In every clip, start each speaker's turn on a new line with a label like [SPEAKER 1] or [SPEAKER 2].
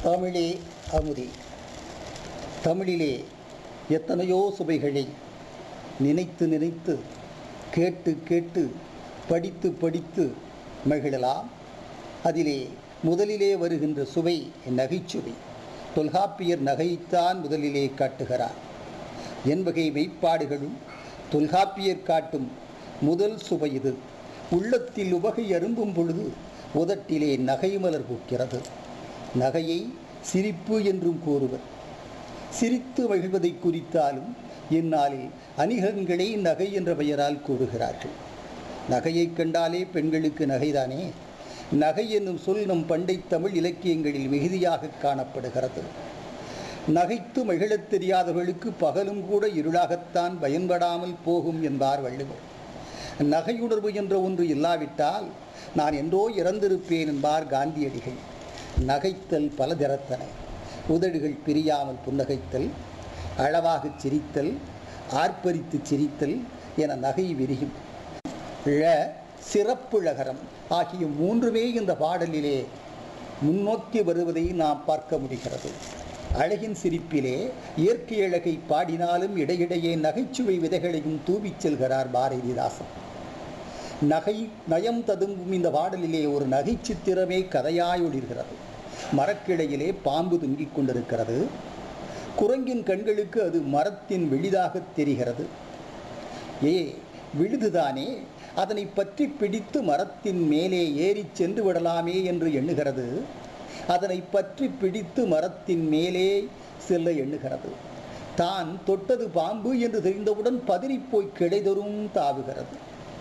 [SPEAKER 1] தமிழே அமுதே தமிழிலே எத்தனையோ சுவைகளை நினைத்து நினைத்து கேட்டு கேட்டு படித்து படித்து மகிழலாம் அதிலே முதலிலே வருகின்ற சுவை நகைச்சுவை தொல்காப்பியர் நகைத்தான் முதலிலே காட்டுகிறார் என்பகை மெய்ப்பாடுகளும் தொல்காப்பியர் காட்டும் முதல் சுவை இது உள்ளத்தில் உவகை அரும்பும் பொழுது உதட்டிலே நகை மலர் பூக்கிறது நகையை சிரிப்பு என்றும் கூறுவர் சிரித்து மகிழ்வதை குறித்தாலும் இந்நாளில் அணிகங்களை நகை என்ற பெயரால் கூறுகிறார்கள் நகையைக் கண்டாலே பெண்களுக்கு நகைதானே நகை என்னும் சொல் நம் பண்டை தமிழ் இலக்கியங்களில் மிகுதியாக காணப்படுகிறது நகைத்து மகிழத் தெரியாதவர்களுக்கு பகலும் கூட இருளாகத்தான் பயன்படாமல் போகும் என்பார் வள்ளுவர் நகையுணர்வு என்ற ஒன்று இல்லாவிட்டால் நான் என்றோ இறந்திருப்பேன் என்பார் காந்தியடிகள் நகைத்தல் பல திறத்தன உதடுகள் பிரியாமல் புன்னகைத்தல் அளவாகச் சிரித்தல் ஆர்ப்பரித்து சிரித்தல் என நகை விரியும் ழ சிறப்புழகரம் ஆகிய மூன்றுமே இந்த பாடலிலே முன்னோக்கி வருவதை நாம் பார்க்க முடிகிறது அழகின் சிரிப்பிலே இயற்கை அழகை பாடினாலும் இடையிடையே நகைச்சுவை விதைகளையும் தூவிச் செல்கிறார் பாரதிதாசன் நகை நயம் ததும்பும் இந்த பாடலிலே ஒரு நகைச்சித்திரமே கதையாய் ஒளிர்கிறது மரக்கிளையிலே பாம்பு தொங்கிக் கொண்டிருக்கிறது குரங்கின் கண்களுக்கு அது மரத்தின் வெளிதாகத் தெரிகிறது ஏ விழுதுதானே அதனை பற்றி பிடித்து மரத்தின் மேலே ஏறிச் சென்று விடலாமே என்று எண்ணுகிறது அதனை பற்றி பிடித்து மரத்தின் மேலே செல்ல எண்ணுகிறது தான் தொட்டது பாம்பு என்று தெரிந்தவுடன் பதறிப்போய் கிடைதொரும் தாவுகிறது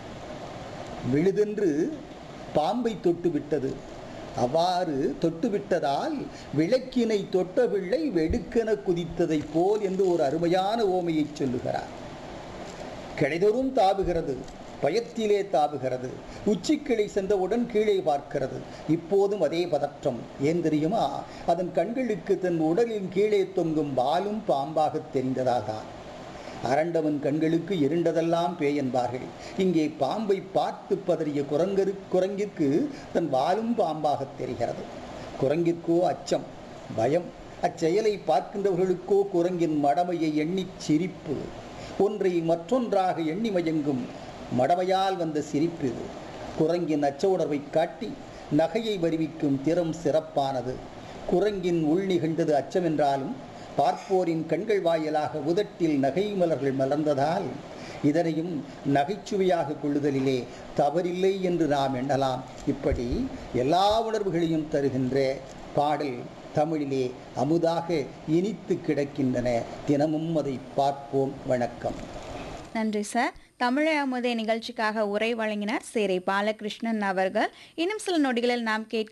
[SPEAKER 1] விழுதென்று பாம்பை தொட்டுவிட்டது அவ்வாறு தொட்டுவிட்டதால் விளக்கினை தொட்ட பிள்ளை வெடுக்கென குதித்ததைப் போல் என்று ஒரு அருமையான ஓமையை சொல்லுகிறார் கிடைதொரும் தாவுகிறது பயத்திலே தாவுகிறது உச்சிக்கிளை சென்றவுடன் கீழே பார்க்கிறது இப்போதும் அதே பதற்றம் ஏன் தெரியுமா அதன் கண்களுக்கு தன் உடலின் கீழே தொங்கும் பாலும் பாம்பாக தெரிந்ததாக அரண்டவன் கண்களுக்கு இருண்டதெல்லாம் பேய் என்பார்கள் இங்கே பாம்பை பார்த்து பதறிய குரங்கரு குரங்கிற்கு தன் வாலும் பாம்பாக தெரிகிறது குரங்கிற்கோ அச்சம் பயம் அச்செயலை பார்க்கின்றவர்களுக்கோ குரங்கின் மடமையை எண்ணிச் சிரிப்பு ஒன்றை மற்றொன்றாக எண்ணி மயங்கும் மடமையால் வந்த சிரிப்பு இது குரங்கின் அச்ச உணர்வை காட்டி நகையை வருவிக்கும் திறம் சிறப்பானது குரங்கின் உள் நிகழ்ந்தது அச்சமென்றாலும் பார்ப்போரின் கண்கள் வாயிலாக உதட்டில் நகை மலர்கள் மலர்ந்ததால் இதனையும் நகைச்சுவையாக கொள்ளுதலிலே தவறில்லை என்று நாம் எண்ணலாம் இப்படி எல்லா உணர்வுகளையும் தருகின்ற பாடல் தமிழிலே அமுதாக இனித்து கிடக்கின்றன தினமும் அதை பார்ப்போம் வணக்கம்
[SPEAKER 2] நன்றி சார் தமிழை அமுதே நிகழ்ச்சிக்காக உரை வழங்கினார் சேரை பாலகிருஷ்ணன் அவர்கள் இன்னும் சில நொடிகளில் நாம் கேட்க